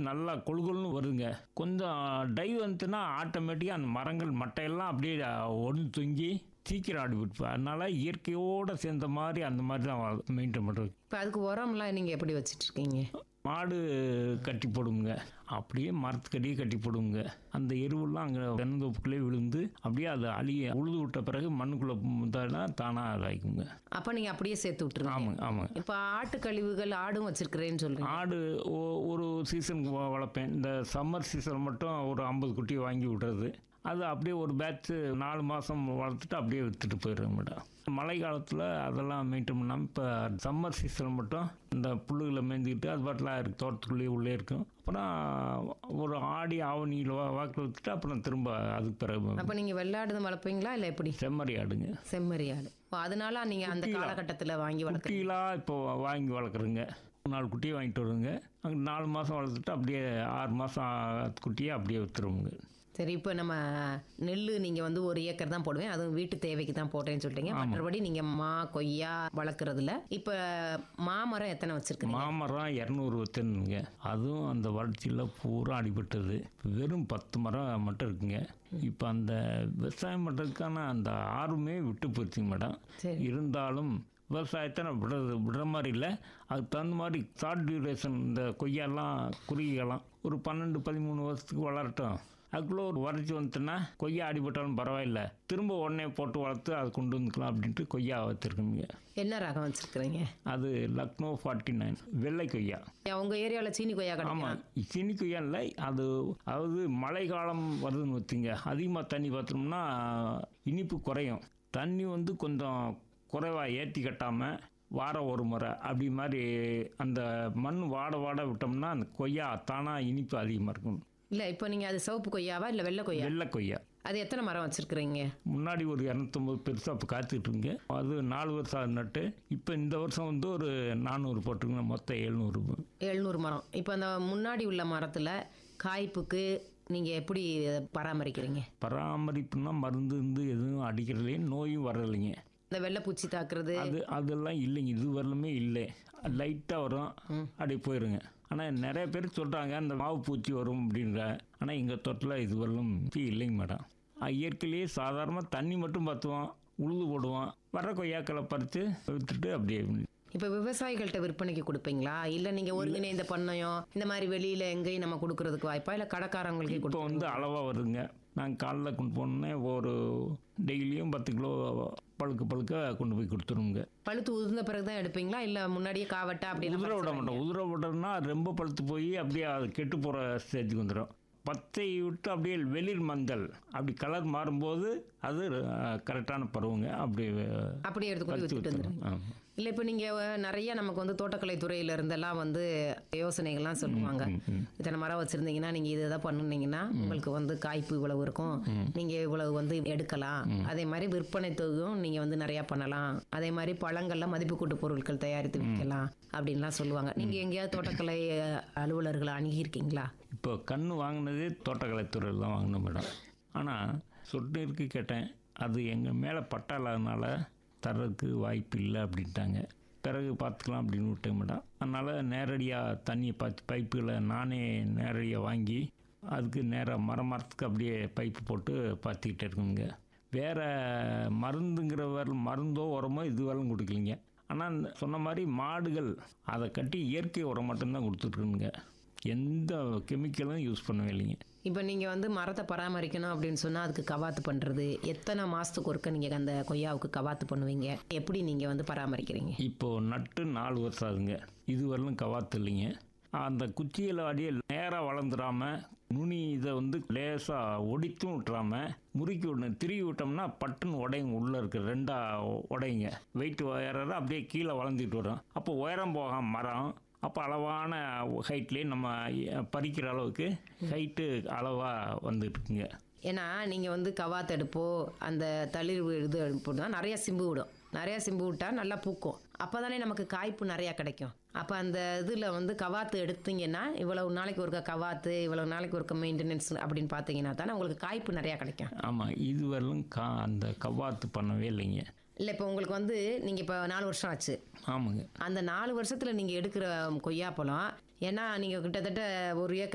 நல்லா கொழுகொழுன்னு வருங்க கொஞ்சம் டை வந்துட்டுன்னா ஆட்டோமேட்டிக்காக அந்த மரங்கள் மட்டையெல்லாம் அப்படியே ஒன்று தொங்கி சீக்கிரம் ஆடி விட்டுப்பேன் அதனால இயற்கையோடு சேர்ந்த மாதிரி அந்த மாதிரி தான் மெயின்டைன் பண்ணுறது இப்போ அதுக்கு உரம்லாம் நீங்கள் எப்படி வச்சிட்டு இருக்கீங்க மாடு கட்டி போடுங்க அப்படியே மரத்துக்கடியே கட்டி போடுங்க அந்த எருவெல்லாம் அங்கே தென்னந்தோப்புக்குள்ளே விழுந்து அப்படியே அதை அழிய உழுது விட்ட பிறகு மண்ணுக்குள்ளே முந்தானா தானாக அதாய்க்குங்க அப்போ நீங்கள் அப்படியே சேர்த்து விட்டுருங்க ஆமாங்க ஆமாங்க இப்போ ஆட்டு கழிவுகள் ஆடும் வச்சிருக்கிறேன்னு சொல்றீங்க ஆடு ஒ- ஒரு சீசனுக்கு வ- வளர்ப்பேன் இந்த சம்மர் சீசன் மட்டும் ஒரு ஐம்பது குட்டி வாங்கி விடுறது அது அப்படியே ஒரு பேட்ச் நாலு மாதம் வளர்த்துட்டு அப்படியே விற்றுட்டு போயிடுறேன் மேடம் மழை காலத்தில் அதெல்லாம் மெயின்டைன் பண்ணாமல் இப்போ சம்மர் சீசன் மட்டும் இந்த புல்லுகளை மேய்ஞ்சிக்கிட்டு அது பாட்டில் இருக்கு தோட்டத்துக்குள்ளேயே உள்ளே இருக்கும் அப்புறம் ஒரு ஆடி ஆவணியில் வா வாக்கில் விற்றுட்டு அப்புறம் திரும்ப அதுக்கு பிறகு அப்போ நீங்கள் வெள்ளாடு வளர்ப்பீங்களா இல்லை எப்படி செம்மறி ஆடுங்க செம்மறி ஆடு ஓ, அதனால நீங்கள் அந்த காலகட்டத்தில் வாங்கி வளர்க்குறீங்க குட்டிலாம் இப்போ வாங்கி வளர்க்குறேங்க நாலு குட்டியை வாங்கிட்டு வருங்க அங்கே நாலு மாதம் வளர்த்துட்டு அப்படியே ஆறு மாதம் குட்டியை அப்படியே விற்றுருவோங்க சரி இப்போ நம்ம நெல் நீங்கள் வந்து ஒரு ஏக்கர் தான் போடுவேன் அதுவும் வீட்டு தேவைக்கு தான் போடுறேன்னு சொல்லிட்டீங்க மற்றபடி நீங்கள் மா கொய்யா வளர்க்குறதுல இப்போ மாமரம் எத்தனை வச்சுருக்கீங்க மாமரம் இரநூறு வித்துனுங்க அதுவும் அந்த வளர்ச்சியில் பூரா அடிபட்டது இப்ப வெறும் பத்து மரம் மட்டும் இருக்குங்க இப்போ அந்த விவசாயம் பண்ணுறதுக்கான அந்த ஆர்வமே விட்டு போச்சுங்க மேடம் சரி. இருந்தாலும் விவசாயத்தை நான் விடுறது விடுற மாதிரி இல்லை அதுக்கு தகுந்த மாதிரி ஷார்ட் டியூரேஷன் இந்த கொய்யாலாம் குறுகியெல்லாம் ஒரு பன்னெண்டு பதிமூணு வருஷத்துக்கு வளரட்டும் அதுக்குள்ளே ஒரு வறட்சி வந்துட்டுன்னா கொய்யா அடிபட்டாலும் பரவாயில்ல திரும்ப உடனே போட்டு வளர்த்து அதை கொண்டு வந்துக்கலாம் அப்படின்ட்டு கொய்யா வச்சுருக்கோங்க என்ன ரகம் வச்சுருக்கிறீங்க அது லக்னோ ஃபார்ட்டி நைன் வெள்ளை கொய்யா உங்கள் ஏரியாவில் சீனி கொய்யா கிடைக்கும் ஆமாம் சீனி கொய்யா இல்லை அது அதாவது மழை காலம் வருதுன்னு வச்சுங்க அதிகமாக தண்ணி பார்த்தோம்னா இனிப்பு குறையும் தண்ணி வந்து கொஞ்சம் குறைவாக ஏற்றி கட்டாமல் வாரம் ஒரு முறை அப்படி மாதிரி அந்த மண் வாட வாட விட்டோம்னா அந்த கொய்யா தானாக இனிப்பு அதிகமாக இருக்கும் இல்லை இப்போ நீங்கள் அது சிவப்பு கொய்யாவா இல்லை வெள்ளை கொய்யா வெள்ளை கொய்யா அது எத்தனை மரம் வச்சுருக்கிறீங்க முன்னாடி ஒரு இரநூத்தொம்பது பெருசாக இப்போ காத்துட்ருங்க அது நாலு வருஷம் அது நட்டு இப்போ இந்த வருஷம் வந்து ஒரு நானூறு போட்டிருங்க மொத்தம் எழுநூறு எழுநூறு மரம் இப்போ அந்த முன்னாடி உள்ள மரத்தில் காய்ப்புக்கு நீங்கள் எப்படி பராமரிக்கிறீங்க பராமரிப்புனா மருந்து இருந்து எதுவும் அடிக்கிறதுலையே நோயும் வர்றதில்லைங்க இந்த வெள்ளைப்பூச்சி தாக்குறது அது அதெல்லாம் இல்லைங்க இது வரலுமே இல்லை லைட்டாக வரும் அப்படியே போயிருங்க ஆனால் நிறைய பேர் சொல்கிறாங்க அந்த மாவு பூச்சி வரும் அப்படின்ற ஆனால் எங்கள் தோட்டத்தில் இது வரலும் பூச்சி இல்லைங்க மேடம் இயற்கையிலேயே சாதாரணமாக தண்ணி மட்டும் பற்றுவோம் உழுது போடுவோம் வர கொய்யாக்களை பறித்து விற்றுட்டு அப்படியே இப்போ விவசாயிகள்கிட்ட விற்பனைக்கு கொடுப்பீங்களா இல்லை நீங்கள் ஒருங்கிணைந்த பண்ணையம் இந்த மாதிரி வெளியில் எங்கேயும் நம்ம கொடுக்கறதுக்கு வாய்ப்பா இல்லை கடைக்காரங்களுக்கு இப்போ கொடுப்போம் வந்து அளவாக வருதுங்க நாங்கள் காலைல கொண்டு போனோன்னே ஒரு டெய்லியும் பத்து கிலோ பழுக்க பழுக்க கொண்டு போய் கொடுத்துருவோங்க பழுத்து உதிர்ந்த பிறகு தான் எடுப்பீங்களா இல்லை முன்னாடியே காவட்டா அப்படின்னு உதிர விட மாட்டோம் உதிர விட்டோம்னா ரொம்ப பழுத்து போய் அப்படியே அது கெட்டு போகிற ஸ்டேஜுக்கு வந்துடும் பச்சை விட்டு அப்படியே வெளிர் மஞ்சள் அப்படி கலர் மாறும்போது அது கரெக்டான பருவங்க அப்படி அப்படியே எடுத்து கொண்டு வித்துட்டு வந்துடும் ஆமாம் இல்லை இப்போ நீங்கள் நிறைய நமக்கு வந்து தோட்டக்கலை துறையில இருந்தெல்லாம் வந்து யோசனைகள்லாம் சொல்லுவாங்க இத்தனை மரம் வச்சுருந்தீங்கன்னா நீங்கள் இதை தான் பண்ணுனீங்கன்னா உங்களுக்கு வந்து காய்ப்பு இவ்வளவு இருக்கும் நீங்கள் இவ்வளவு வந்து எடுக்கலாம் அதே மாதிரி விற்பனை தொகையும் நீங்கள் வந்து நிறையா பண்ணலாம் அதே மாதிரி பழங்கள்ல மதிப்பு கூட்டு பொருட்கள் தயாரித்து விற்கலாம் அப்படின்லாம் சொல்லுவாங்க நீங்கள் எங்கேயாவது தோட்டக்கலை அலுவலர்களை அணுகியிருக்கீங்களா இப்போ கன்று வாங்கினதே தோட்டக்கலைத்துறையில் தான் வாங்கினேன் மேடம் ஆனால் சொட்டு இருக்கு கேட்டேன் அது எங்கள் மேலே பட்டா இல்லாதனால தர்றதுக்கு வாய்ப்பு இல்லை அப்படின்ட்டாங்க பிறகு பார்த்துக்கலாம் அப்படின்னு விட்டேன் மேடம் அதனால் நேரடியாக தண்ணியை பார்த்து பைப்புகளை நானே நேரடியாக வாங்கி அதுக்கு நேராக மரம் மரத்துக்கு அப்படியே பைப்பு போட்டு பார்த்துக்கிட்டே இருக்குங்க வேறு மருந்துங்கிற வர மருந்தோ உரமோ இது வரலும் கொடுக்கலிங்க ஆனால் சொன்ன மாதிரி மாடுகள் அதை கட்டி இயற்கை உரம் மட்டும்தான் கொடுத்துட்ருக்குங்க எந்த கெமிக்கலும் யூஸ் பண்ணவே இல்லைங்க இப்போ நீங்கள் வந்து மரத்தை பராமரிக்கணும் அப்படின்னு சொன்னால் அதுக்கு கவாத்து பண்ணுறது எத்தனை மாதத்துக்கு ஒருக்க நீங்கள் அந்த கொய்யாவுக்கு கவாத்து பண்ணுவீங்க எப்படி நீங்கள் வந்து பராமரிக்கிறீங்க இப்போது நட்டு நாலு வருஷம் ஆகுங்க இது வரலும் கவாத்து இல்லைங்க அந்த குச்சியில் அடியே நேராக வளர்ந்துடாம நுனி இதை வந்து லேசாக ஒடித்தும் விட்டுறாம முறுக்கி விடணும் திருவி விட்டோம்னா பட்டுன்னு உடையுங்க உள்ளே இருக்க ரெண்டா உடையுங்க வெயிட் உயர்ற அப்படியே கீழே வளர்ந்துட்டு வரும் அப்போ உயரம் போகாம மரம் அப்போ அளவான ஹைட்லேயே நம்ம பறிக்கிற அளவுக்கு ஹைட்டு அளவாக வந்துட்டு இருக்குங்க ஏன்னா நீங்கள் வந்து கவாத்து எடுப்போ அந்த தளிர் இது எடுப்போம்னா நிறைய சிம்பு விடும் நிறைய சிம்பு விட்டால் நல்லா பூக்கும் அப்போ தானே நமக்கு காய்ப்பு நிறையா கிடைக்கும் அப்போ அந்த இதில் வந்து கவாத்து எடுத்தீங்கன்னா இவ்வளவு நாளைக்கு ஒருக்க கவாத்து இவ்வளவு நாளைக்கு ஒருக்க மெயின்டெனன்ஸ் அப்படின்னு பார்த்தீங்கன்னா தானே உங்களுக்கு காய்ப்பு நிறையா கிடைக்கும் ஆமாம் இது வரலும் கா அந்த கவாத்து பண்ணவே இல்லைங்க இல்லை இப்போ உங்களுக்கு வந்து நீங்கள் இப்போ நாலு வருஷம் ஆச்சு ஆமாங்க அந்த நாலு வருஷத்தில் நீங்கள் எடுக்கிற கொய்யாப்பழம் ஏன்னா நீங்கள் கிட்டத்தட்ட ஒரு ஏக்கர்